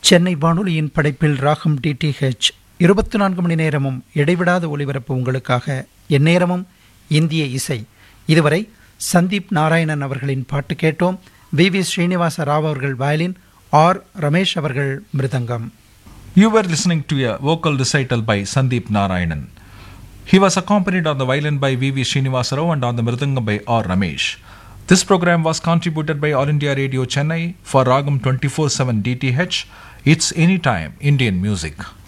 சென்னை வானொலியின் படைப்பில் ராகம் டிடிஹெச் இருபத்தி நான்கு மணி நேரமும் இடைவிடாத ஒளிபரப்பு உங்களுக்காக எந்நேரமும் இந்திய இசை இதுவரை சந்தீப் நாராயணன் அவர்களின் பாட்டு கேட்டோம் வி வி ஸ்ரீனிவாச ராவ் அவர்கள் வயலின் ஆர் ரமேஷ் அவர்கள் மிருதங்கம் You were listening to a vocal recital by Sandeep Narayanan. He was accompanied on the violin by V.V. Srinivasarao and on the mridangam by R. Ramesh. This program was contributed by All India Radio Chennai for Ragam 24-7 DTH. It's anytime Indian music.